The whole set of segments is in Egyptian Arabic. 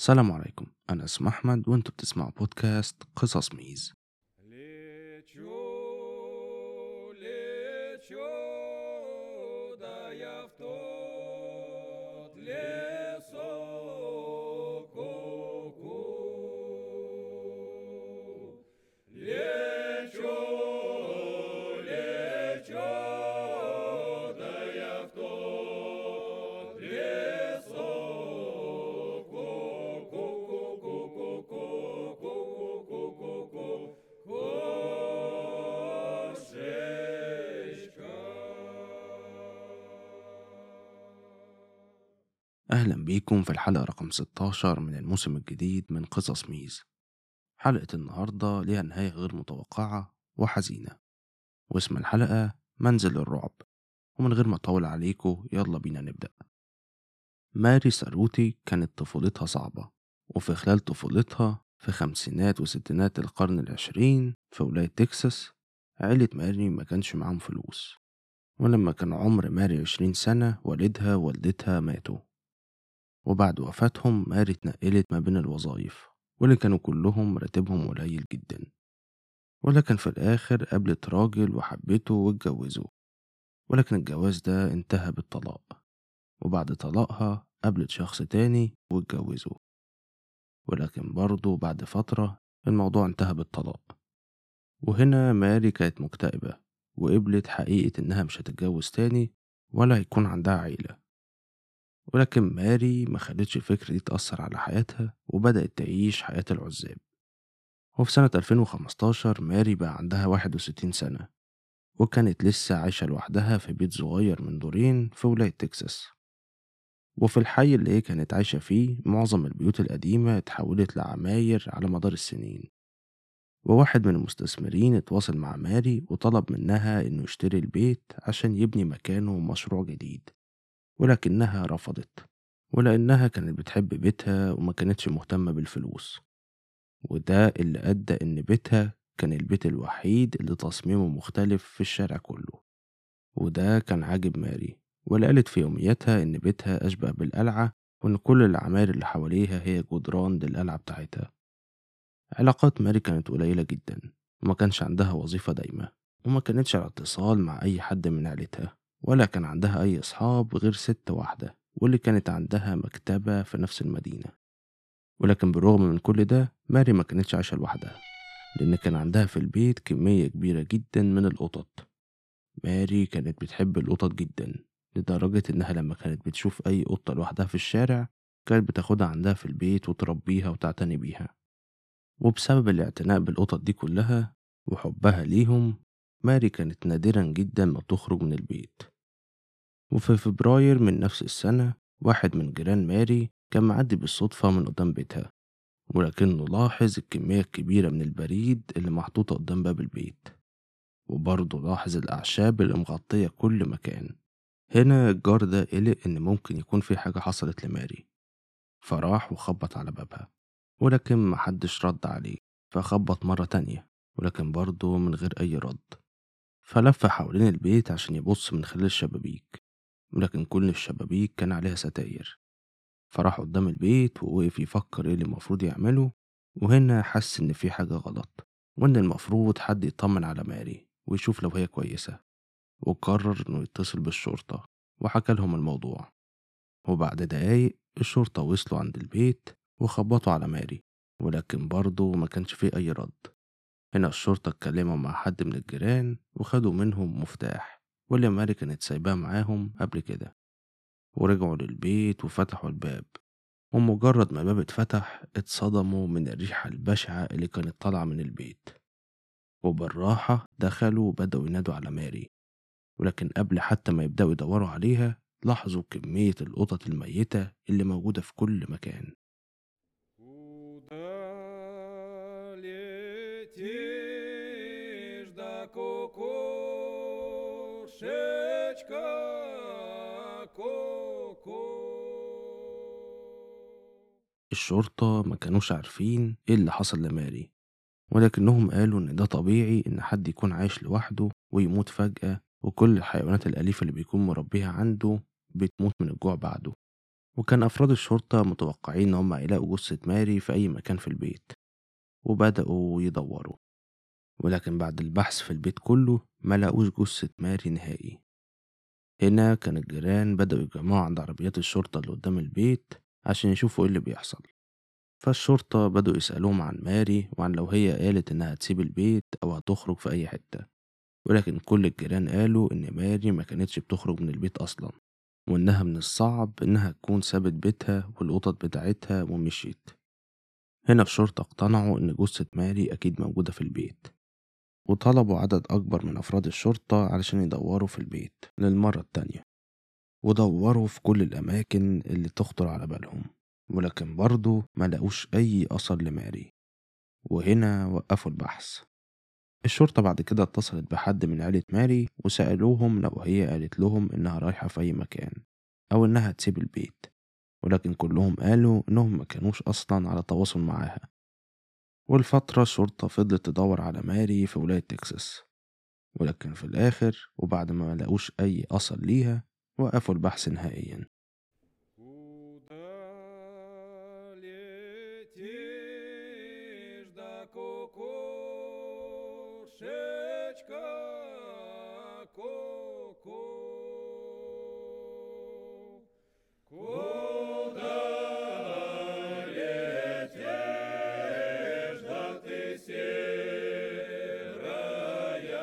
السلام عليكم أنا اسمي أحمد وأنتوا بتسمعوا بودكاست قصص ميز Лечу, лечу, да я в тот лесок ку-ку. Лечу, лечу, да я в тот лесок ку-ку-ку-ку-ку-ку-ку-ку-ку-ку. أهلا بيكم في الحلقة رقم 16 من الموسم الجديد من قصص ميز حلقة النهاردة ليها نهاية غير متوقعة وحزينة واسم الحلقة منزل الرعب ومن غير ما أطول عليكم يلا بينا نبدأ ماري ساروتي كانت طفولتها صعبة وفي خلال طفولتها في خمسينات وستينات القرن العشرين في ولاية تكساس عيلة ماري ما كانش معاهم فلوس ولما كان عمر ماري عشرين سنة والدها ووالدتها ماتوا وبعد وفاتهم ماري اتنقلت ما بين الوظائف واللي كانوا كلهم راتبهم قليل جدا ولكن في الآخر قابلت راجل وحبته واتجوزوا ولكن الجواز ده انتهى بالطلاق وبعد طلاقها قابلت شخص تاني واتجوزوا ولكن برضه بعد فترة الموضوع انتهى بالطلاق وهنا ماري كانت مكتئبة وقبلت حقيقة إنها مش هتتجوز تاني ولا هيكون عندها عيلة ولكن ماري ما خلتش الفكرة دي تأثر على حياتها وبدأت تعيش حياة العزاب وفي سنة 2015 ماري بقى عندها 61 سنة وكانت لسه عايشة لوحدها في بيت صغير من دورين في ولاية تكساس وفي الحي اللي هي كانت عايشة فيه معظم البيوت القديمة اتحولت لعماير على مدار السنين وواحد من المستثمرين اتواصل مع ماري وطلب منها إنه يشتري البيت عشان يبني مكانه مشروع جديد ولكنها رفضت ولأنها كانت بتحب بيتها وما كانتش مهتمة بالفلوس وده اللي أدى إن بيتها كان البيت الوحيد اللي تصميمه مختلف في الشارع كله وده كان عاجب ماري واللي قالت في يومياتها إن بيتها أشبه بالقلعة وإن كل العماير اللي حواليها هي جدران للقلعة بتاعتها علاقات ماري كانت قليلة جدا وما كانش عندها وظيفة دايمة وما كانتش على اتصال مع أي حد من عيلتها ولا كان عندها أي أصحاب غير ست واحدة واللي كانت عندها مكتبة في نفس المدينة ولكن بالرغم من كل ده ماري ما كانتش عايشة لوحدها لأن كان عندها في البيت كمية كبيرة جدا من القطط ماري كانت بتحب القطط جدا لدرجة إنها لما كانت بتشوف أي قطة لوحدها في الشارع كانت بتاخدها عندها في البيت وتربيها وتعتني بيها وبسبب الاعتناء بالقطط دي كلها وحبها ليهم ماري كانت نادرا جدا ما تخرج من البيت وفي فبراير من نفس السنة واحد من جيران ماري كان معدي بالصدفة من قدام بيتها ولكنه لاحظ الكمية الكبيرة من البريد اللي محطوطة قدام باب البيت وبرضه لاحظ الأعشاب اللي مغطية كل مكان هنا الجار ده قلق إن ممكن يكون في حاجة حصلت لماري فراح وخبط على بابها ولكن محدش رد عليه فخبط مرة تانية ولكن برضه من غير أي رد فلف حوالين البيت عشان يبص من خلال الشبابيك ولكن كل الشبابيك كان عليها ستاير فراح قدام البيت ووقف يفكر ايه اللي المفروض يعمله وهنا حس ان في حاجة غلط وان المفروض حد يطمن على ماري ويشوف لو هي كويسة وقرر انه يتصل بالشرطة وحكى لهم الموضوع وبعد دقايق الشرطة وصلوا عند البيت وخبطوا على ماري ولكن برضه ما كانش فيه أي رد هنا الشرطة اتكلموا مع حد من الجيران وخدوا منهم مفتاح واللي ماري كانت سايباه معاهم قبل كده ورجعوا للبيت وفتحوا الباب ومجرد ما الباب اتفتح اتصدموا من الريحة البشعة اللي كانت طالعة من البيت وبالراحة دخلوا وبدأوا ينادوا على ماري ولكن قبل حتى ما يبدأوا يدوروا عليها لاحظوا كمية القطط الميتة اللي موجودة في كل مكان Куда летишь, да кукушечка, ку-ку? الشرطة ما كانوش عارفين ايه اللي حصل لماري ولكنهم قالوا ان ده طبيعي ان حد يكون عايش لوحده ويموت فجأة وكل الحيوانات الأليفة اللي بيكون مربيها عنده بتموت من الجوع بعده وكان أفراد الشرطة متوقعين إن هم هيلاقوا جثة ماري في أي مكان في البيت وبدأوا يدوروا ولكن بعد البحث في البيت كله ما لقوش جثة ماري نهائي هنا كان الجيران بدأوا يجمعوا عند عربيات الشرطة اللي قدام البيت عشان يشوفوا ايه اللي بيحصل فالشرطة بدأوا يسألوهم عن ماري وعن لو هي قالت إنها هتسيب البيت أو هتخرج في أي حتة ولكن كل الجيران قالوا إن ماري ما كانتش بتخرج من البيت أصلا وإنها من الصعب إنها تكون سابت بيتها والقطط بتاعتها ومشيت هنا الشرطة اقتنعوا إن جثة ماري أكيد موجودة في البيت وطلبوا عدد أكبر من أفراد الشرطة علشان يدوروا في البيت للمرة التانية ودوروا في كل الأماكن اللي تخطر على بالهم ولكن برضه ما لقوش أي أثر لماري وهنا وقفوا البحث الشرطة بعد كده اتصلت بحد من عيلة ماري وسألوهم لو هي قالت لهم إنها رايحة في أي مكان أو إنها تسيب البيت ولكن كلهم قالوا إنهم ما كانوش أصلا على تواصل معاها والفترة الشرطة فضلت تدور على ماري في ولاية تكساس ولكن في الآخر وبعد ما ملقوش أي أثر ليها وقفوا البحث نهائيا Куда летишь, да кукушечка, ку-ку? Куда летишь, да ты серая,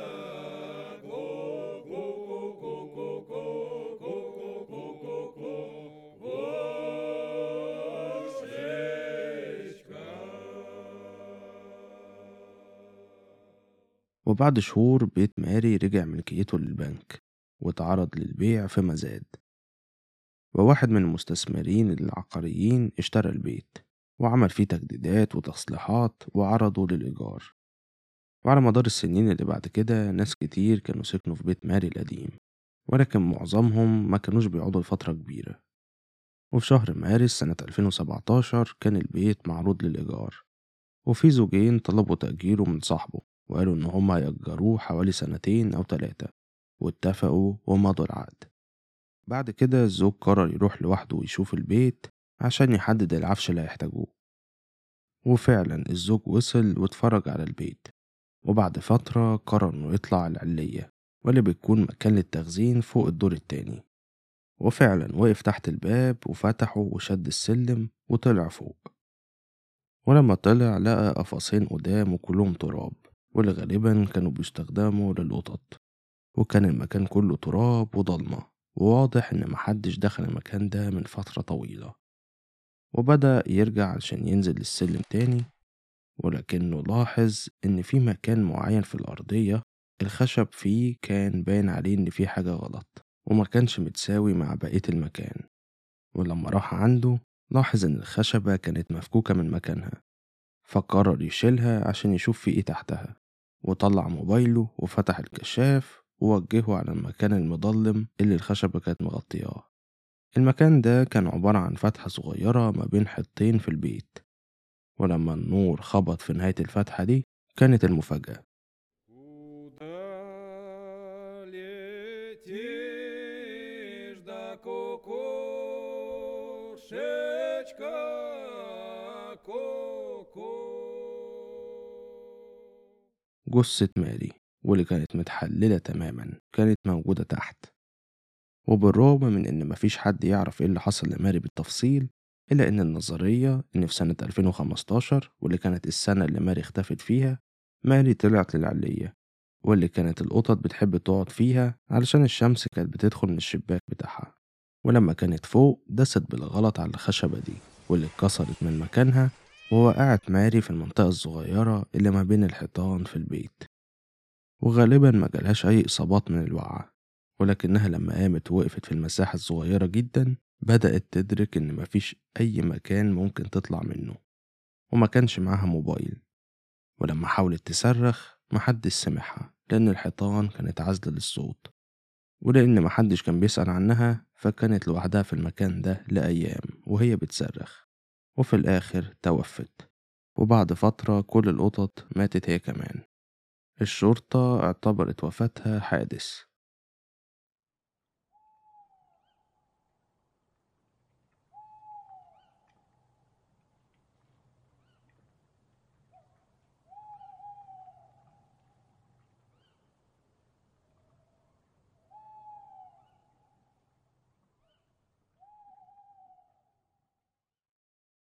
وبعد شهور بيت ماري رجع ملكيته للبنك واتعرض للبيع في مزاد وواحد من المستثمرين العقاريين اشترى البيت وعمل فيه تجديدات وتصليحات وعرضه للإيجار وعلى مدار السنين اللي بعد كده ناس كتير كانوا سكنوا في بيت ماري القديم ولكن معظمهم ما كانوش بيقعدوا لفترة كبيرة وفي شهر مارس سنة 2017 كان البيت معروض للإيجار وفي زوجين طلبوا تأجيره من صاحبه وقالوا إن هما هيأجروه حوالي سنتين أو تلاتة واتفقوا ومضوا العقد بعد كده الزوج قرر يروح لوحده ويشوف البيت عشان يحدد العفش اللي هيحتاجوه وفعلا الزوج وصل واتفرج على البيت وبعد فترة قرر إنه يطلع العلية واللي بتكون مكان للتخزين فوق الدور التاني وفعلا وقف تحت الباب وفتحه وشد السلم وطلع فوق ولما طلع لقى قفصين قدام وكلهم تراب واللي غالبا كانوا بيستخدموا للقطط وكان المكان كله تراب وضلمة وواضح إن محدش دخل المكان ده من فترة طويلة وبدأ يرجع عشان ينزل السلم تاني ولكنه لاحظ إن في مكان معين في الأرضية الخشب فيه كان باين عليه إن فيه حاجة غلط وما كانش متساوي مع بقية المكان ولما راح عنده لاحظ إن الخشبة كانت مفكوكة من مكانها فقرر يشيلها عشان يشوف في إيه تحتها وطلع موبايله وفتح الكشاف ووجهه على المكان المظلم اللي الخشبة كانت مغطياه المكان ده كان عبارة عن فتحة صغيرة ما بين حيطين في البيت ولما النور خبط في نهاية الفتحة دي كانت المفاجأة Куда летишь, да кукушечка, ку-ку? جثة ماري واللي كانت متحللة تماما كانت موجودة تحت وبالرغم من إن مفيش حد يعرف إيه اللي حصل لماري بالتفصيل إلا إن النظرية إن في سنة 2015 واللي كانت السنة اللي ماري اختفت فيها ماري طلعت للعلية واللي كانت القطط بتحب تقعد فيها علشان الشمس كانت بتدخل من الشباك بتاعها ولما كانت فوق دست بالغلط على الخشبة دي واللي اتكسرت من مكانها ووقعت ماري في المنطقة الصغيرة اللي ما بين الحيطان في البيت وغالبا ما جالهاش أي إصابات من الوقعة ولكنها لما قامت ووقفت في المساحة الصغيرة جدا بدأت تدرك إن مفيش أي مكان ممكن تطلع منه وما كانش معاها موبايل ولما حاولت تصرخ محدش سمعها لأن الحيطان كانت عازلة للصوت ولأن محدش كان بيسأل عنها فكانت لوحدها في المكان ده لأيام وهي بتصرخ وفي الآخر توفت وبعد فترة كل القطط ماتت هي كمان الشرطة اعتبرت وفاتها حادث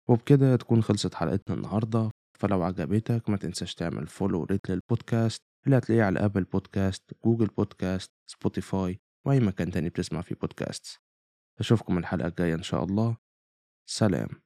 وبكده تكون خلصت حلقتنا النهاردة فلو عجبتك ما تنساش تعمل فولو وريت للبودكاست اللي هتلاقيه على أبل بودكاست جوجل بودكاست سبوتيفاي وأي مكان تاني بتسمع فيه بودكاست أشوفكم الحلقة الجاية إن شاء الله سلام